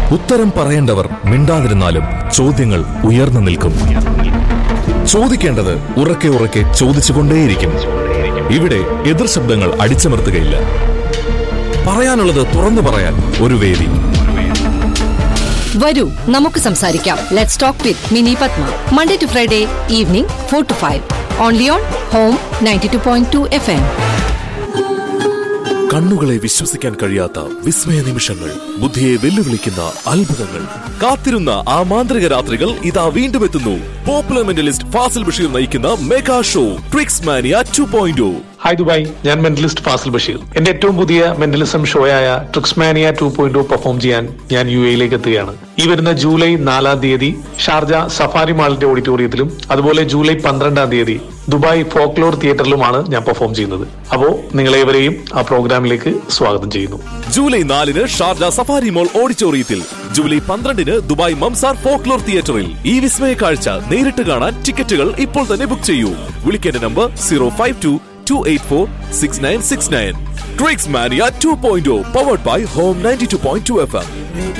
ഉത്തരം പറയേണ്ടവർ മിണ്ടാതിരുന്നാലും ചോദ്യങ്ങൾ ഉയർന്നു നിൽക്കും ചോദിക്കേണ്ടത് ഉറക്കെ ഉറക്കെ ചോദിച്ചുകൊണ്ടേയിരിക്കും ഇവിടെ എതിർ ശബ്ദങ്ങൾ അടിച്ചമർത്തുകയില്ല പറയാനുള്ളത് തുറന്നു പറയാൻ ഒരു വേദി വരൂ നമുക്ക് സംസാരിക്കാം let's talk with Mini Padma Monday to Friday evening four to five only on home ninety two point two F M കണ്ണുകളെ വിശ്വസിക്കാൻ കഴിയാത്ത വിസ്മയ നിമിഷങ്ങൾ ബുദ്ധിയെ വെല്ലുവിളിക്കുന്ന അത്ഭുതങ്ങൾ കാത്തിരുന്ന ആ മാന്ത്രിക രാത്രികൾ ഇതാ വീണ്ടും എത്തുന്നു പോപ്പുലർ മെന്റലിസ്റ്റ് ഫാസിൽ ബഷീർ നയിക്കുന്ന mega show tricks mania two point hi Dubai ഞാൻ മെന്റലിസ്റ്റ് ഫാസിൽ ബഷീർ എന്റെ ഏറ്റവും പുതിയ മെന്റലിസം ഷോയായ ട്രിക്സ്മാനിയ ടു പോയിന്റ് പെർഫോം ചെയ്യാൻ ഞാൻ യു എയിലേക്ക് എത്തുകയാണ് ഈ വരുന്ന ജൂലൈ നാലാം തീയതി ഷാർജ സഫാരി മാളിന്റെ ഓഡിറ്റോറിയത്തിലും അതുപോലെ ജൂലൈ പന്ത്രണ്ടാം തീയതി ദുബായ് ഫോക്ലോർ തിയേറ്ററിലുമാണ് ഞാൻ പെർഫോം ചെയ്യുന്നത് അപ്പോ നിങ്ങളേവരെയും ആ പ്രോഗ്രാമിലേക്ക് സ്വാഗതം ചെയ്യുന്നു ജൂലൈ നാലിന് ഷാർജ സഫാരി മോൾ ഓഡിറ്റോറിയത്തിൽ ജൂലൈ പന്ത്രണ്ടിന് ദുബായ് മംസാർ ഫോക്ലോർ തിയേറ്ററിൽ ഈ വിസ്മയ കാഴ്ച നേരിട്ട് കാണാൻ ടിക്കറ്റുകൾ ഇപ്പോൾ തന്നെ ബുക്ക് ചെയ്യൂ വിളിക്കേണ്ട number zero five two two eight four six nine six nine tricks mania two point powered by home ninety two point two F M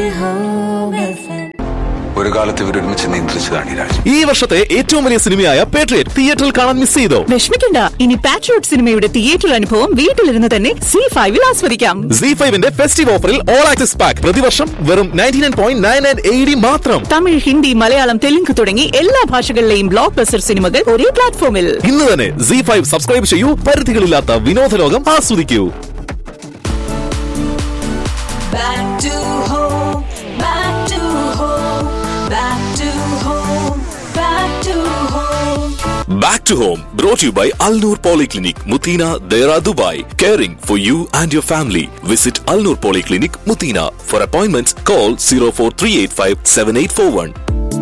ഒരു കാലത്ത് ഇവർ ഒരുമിച്ച് നിയന്ത്രിച്ചതാണ് ഈ രാജ്യം ഈ വർഷത്തെ ഏറ്റവും വലിയ സിനിമയായ പേട്രിയറ്റ് തിയേറ്ററിൽ കാണാൻ മിസ് ചെയ്തോ വിഷമിക്കണ്ട ഇനി പാട്രിയോട്ട് സിനിമയുടെ തിയേറ്റർ അനുഭവം വീട്ടിലിരുന്ന് തന്നെ സി ഫൈവിൽ ആസ്വദിക്കാം സി ഫൈവിന്റെ ഫെസ്റ്റീവ് ഓഫറിൽ ഓൾ ആക്സസ് പാക്ക് പ്രതിവർഷം വെറും ninety nine point nine nine A D മാത്രം തമിഴ് ഹിന്ദി മലയാളം തെലുങ്ക് തുടങ്ങി എല്ലാ ഭാഷകളിലെയും ബ്ലോക്ക് ബസ്റ്റർ സിനിമകൾ ഒരേ പ്ലാറ്റ്ഫോമിൽ ഇന്ന് തന്നെ സി ഫൈവ് സബ്സ്ക്രൈബ് ചെയ്യൂ പരിധികളില്ലാത്ത വിനോദലോകം ആസ്വദിക്കൂ Back to home, back to home, back to home, back to home. Back to home, brought to you by Al Noor Polyclinic, Mutina, Dera, Dubai. Caring for you and your family. Visit Al Noor Polyclinic, Mutina. For appointments, call 04385 7841.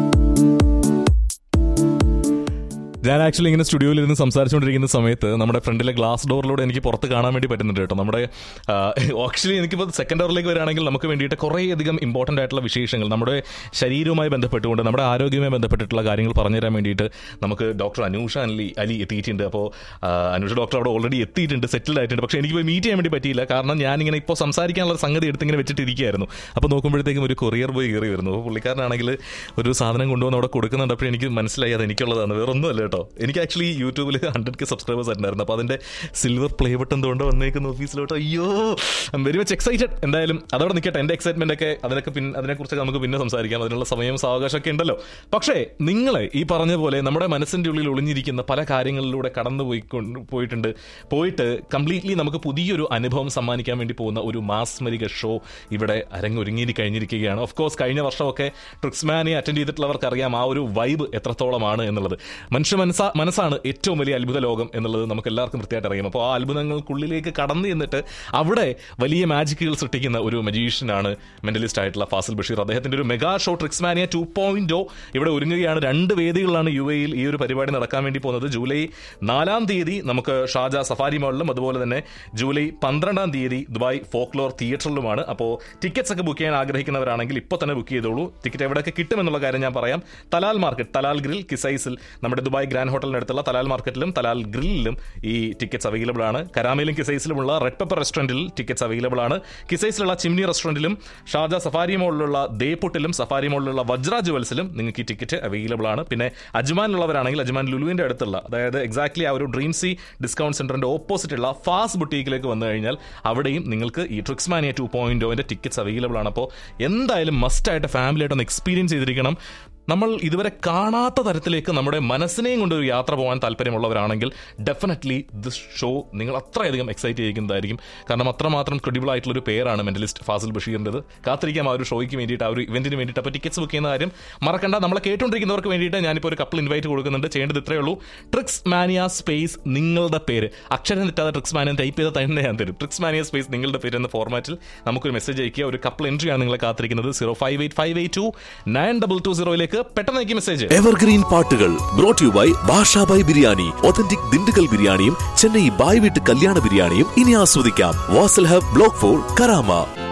ഞാൻ actually ഇങ്ങനെ സ്റ്റുഡിയോയിൽ ഇരുന്ന് സംസാരിച്ചുകൊണ്ടിരിക്കുന്ന സമയത്ത് നമ്മുടെ ഫ്രണ്ടിലെ glass ഡോറിലൂടെ എനിക്ക് പുറത്ത് കാണാൻ വേണ്ടി പറ്റുന്നുണ്ട് കേട്ടോ നമ്മുടെ ആക്ച്വലി എനിക്കിപ്പോൾ സെക്കൻഡ് ഡോറിലേക്ക് വരികയാണെങ്കിൽ നമുക്ക് വേണ്ടിയിട്ട് കുറേയധികം ഇമ്പോർട്ടൻ്റ് ആയിട്ടുള്ള വിശേഷങ്ങൾ നമ്മുടെ ശരീരവുമായി ബന്ധപ്പെട്ടുകൊണ്ട് നമ്മുടെ ആരോഗ്യവുമായി ബന്ധപ്പെട്ടിട്ടുള്ള കാര്യങ്ങൾ പറഞ്ഞു തരാൻ വേണ്ടിയിട്ട് നമുക്ക് ഡോക്ടർ അനൂഷ അലി അലി എത്തിയിട്ടുണ്ട് അപ്പോൾ അനൂഷ ഡോക്ടർ അവിടെ ഓൾറെഡി എത്തിയിട്ടുണ്ട് സെറ്റിൽഡ് ആയിട്ടുണ്ട് പക്ഷേ എനിക്ക് പോയി മീറ്റ് ചെയ്യാൻ വേണ്ടി പറ്റിയില്ല കാരണം ഞാനിങ്ങനെ ഇപ്പോൾ സംസാരിക്കാനുള്ള സംഗതി എടുത്തിങ്ങനെ വെച്ചിട്ടിരിക്കുകയായിരുന്നു അപ്പോൾ നോക്കുമ്പോഴത്തേക്കും ഒരു കൊറിയർ ബോയ് കയറി വരുന്നു അപ്പോൾ പുള്ളിക്കാരനാണെങ്കിൽ ഒരു സാധനം കൊണ്ടുവന്ന് അവിടെ കൊടുക്കുന്നുണ്ട് അപ്പോൾ എനിക്ക് മനസ്സിലായി അത് എനിക്കുള്ളതാണ് വേറെ ഒന്നുമല്ല കേട്ടോ എനിക്ക് ആക്ച്വലി യൂട്യൂബിൽ ഹൺഡ്രഡ് കെ സബ്സ്ക്രൈബേഴ്സ് ഉണ്ടായിരുന്നു അപ്പോൾ അതിൻ്റെ സിൽവർ പ്ലേ ബട്ടൺ എന്തുകൊണ്ട് വന്നേക്കുന്ന ഓഫീസിലോട്ട് അയ്യോ ഐ വെരി മച്ച് എക്സൈറ്റഡ് എന്തായാലും അതവിടെ നിൽക്കട്ടെ എൻ്റെ എക്സൈറ്റ്മെൻ്റ് ഒക്കെ അതിനൊക്കെ പിന്നെ അതിനെക്കുറിച്ചൊക്കെ നമുക്ക് പിന്നെ സംസാരിക്കാം അതിനുള്ള സമയവും സാവകാശമൊക്കെ ഉണ്ടല്ലോ പക്ഷേ നിങ്ങളെ ഈ പറഞ്ഞ പോലെ നമ്മുടെ മനസ്സിൻ്റെ ഉള്ളിൽ ഒളിഞ്ഞിരിക്കുന്ന പല കാര്യങ്ങളിലൂടെ കടന്നു പോയി കൊണ്ട് പോയിട്ടുണ്ട് പോയിട്ട് കംപ്ലീറ്റ്ലി നമുക്ക് പുതിയൊരു അനുഭവം സമ്മാനിക്കാൻ വേണ്ടി പോകുന്ന ഒരു മാസ്മരിക ഷോ ഇവിടെ അരങ്ങൊരുങ്ങി കഴിഞ്ഞിരിക്കുകയാണ് ഓഫ് കോഴ്സ് കഴിഞ്ഞ വർഷമൊക്കെ ട്രിക്സ്മാനെ അറ്റൻഡ് ചെയ്തിട്ടുള്ളവർക്ക് അറിയാം ആ ഒരു വൈബ് എത്രത്തോളമാണ് എന്നുള്ളത് മനുഷ്യ മനസ്സാ മനസ്സാണ് ഏറ്റവും വലിയ അത്ഭുത ലോകം എന്നുള്ളത് നമുക്ക് എല്ലാവർക്കും കൃത്യമായിട്ട് അറിയാം അപ്പോൾ ആ അത്ഭുതങ്ങൾക്കുള്ളിലേക്ക് കടന്നു ചെന്നിട്ട് അവിടെ വലിയ മാജിക്കുകൾ സൃഷ്ടിക്കുന്ന ഒരു മജീഷ്യനാണ് മെന്റലിസ്റ്റ് ആയിട്ടുള്ള ഫാസിൽ ബഷീർ അദ്ദേഹത്തിന്റെ ഒരു mega show tricks mania two point ഇവിടെ ഒരുങ്ങുകയാണ് രണ്ട് വേദികളിലാണ് യു എയിൽ ഈ ഒരു പരിപാടി നടക്കാൻ വേണ്ടി പോകുന്നത് ജൂലൈ നാലാം തീയതി നമുക്ക് ഷാജ സഫാരി മാളിലും അതുപോലെ തന്നെ ജൂലൈ പന്ത്രണ്ടാം തീയതി ദുബായ് ഫോക്ലോർ തിയേറ്ററിലുമാണ് അപ്പോൾ ടിക്കറ്റ്സ് ഒക്കെ ബുക്ക് ചെയ്യാൻ ആഗ്രഹിക്കുന്നവരാണെങ്കിൽ ഇപ്പോൾ തന്നെ ബുക്ക് ചെയ്തോളൂ ടിക്കറ്റ് എവിടെയൊക്കെ കിട്ടുമെന്നുള്ള കാര്യം ഞാൻ പറയാം തലാൽ മാർക്കറ്റ് തലാൽ ഗ്രിൽ കിസൈസിൽ നമ്മുടെ ദുബായ് ഗ്രാൻഡ് ഹോട്ടലിനടുത്തുള്ള തലാൽ മാർക്കറ്റിലും തലാൽ ഗ്രില്ലിലും ഈ ടിക്കറ്റ്സ് അവൈലബിൾ ആണ് കരാമയിലും കിസൈസിലുമുള്ള റെഡ് പെപ്പർ റെസ്റ്റോറന്റിൽ ടിക്കറ്റ്സ് അവൈലബിൾ ആണ് കിസൈസിലുള്ള ചിമ്നി റെസ്റ്റോറന്റിലും ഷാജ സഫാരി മോളിലുള്ള ദേപുട്ടിലും സഫാരി മോളിലുള്ള വജ്ര ജുവൽസിലും നിങ്ങൾക്ക് ഈ ടിക്കറ്റ് അവൈലബിൾ ആണ് പിന്നെ അജ്മാനിലുള്ളവരാണെങ്കിൽ അജ്മാൻ ലുലുവിന്റെ അടുത്തുള്ള അതായത് എക്സാക്ട്ലി ആ ഒരു ഡ്രീം സി ഡിസ്കൗണ്ട് സെന്ററിന്റെ ഓപ്പോസിറ്റ് ഉള്ള ഫാസ്റ്റ് ബുട്ടീക്കിലേക്ക് വന്നു കഴിഞ്ഞാൽ അവിടെയും നിങ്ങൾക്ക് ഈ ട്രിക്സ്മാനിയ ടു പോയിന്റ് ഓന്റെ ടിക്കറ്റ്സ് അവൈലബിൾ ആണ് അപ്പോൾ എന്തായാലും മസ്റ്റ് ആയിട്ട് ഫാമിലി ആയിട്ട് ഒന്ന് എക്സ്പീരിയൻസ് ചെയ്തിരിക്കണം നമ്മൾ ഇതുവരെ കാണാത്ത തരത്തിലേക്ക് നമ്മുടെ മനസ്സിനെയും കൊണ്ട് ഒരു യാത്ര പോകാൻ താല്പര്യമുള്ളവരാണെങ്കിൽ ഡെഫിനറ്റ്ലി ദിസ് ഷോ നിങ്ങൾ അത്രയധികം എക്സൈറ്റ് ചെയ്യിക്കുന്നതായിരിക്കും കാരണം അത്രമാത്രം ക്രെഡിബിൾ ആയിട്ടുള്ള ഒരു പേരാണ് മെന്റലിസ്റ്റ് ഫാസിൽ ബഷീറിൻ്റെത് കാത്തിരിക്കാം ആ ഒരു ഷോയ്ക്ക് വേണ്ടിയിട്ട് ആ ഒരു ഇവന്റിന് വേണ്ടിയിട്ട് അപ്പോൾ ടിക്കറ്റ്സ് ബുക്ക് ചെയ്യുന്ന കാര്യം മറക്കണ്ട നമ്മളെ കേട്ടുകൊണ്ടിരിക്കുന്നവർക്ക് വേണ്ടിയിട്ട് ഞാനിപ്പോൾ ഒരു കപ്പിൾ ഇൻവൈറ്റ് കൊടുക്കുന്നുണ്ട് ചെയ്യേണ്ടത് ഇത്രയേ ഉള്ളൂ ട്രിക്സ് മാനിയ സ്പേസ് നിങ്ങളുടെ പേര് അക്ഷരം തെറ്റാതെ ട്രിക്സ് മാനിയ ടൈപ്പ് ചെയ്ത തന്നെ ഞാൻ തരും ട്രിക്സ് മാനിയ സ്പേസ് നിങ്ങളുടെ പേര് എന്ന ഫോർമാറ്റിൽ നമുക്കൊരു മെസ്സേജ് അയക്കുക ഒരു കപ്പിൾ എൻട്രി ആണ് നിങ്ങളെ കാത്തിരിക്കുന്നത് zero five eight five eight two nine double two സീറോയിലേക്ക് പെട്ടെന്ന് അയക്കി മെസ്സേജ് എവർഗ്രീൻ പാട്ടുകൾ brought you by Bashabhai biryani authentic Dindigul ബിരിയാണിയും ചെന്നൈ ബായ് വീട്ട് കല്യാണ ബിരിയാണിയും ഇനി ആസ്വദിക്കാം Wasl hub block four Karama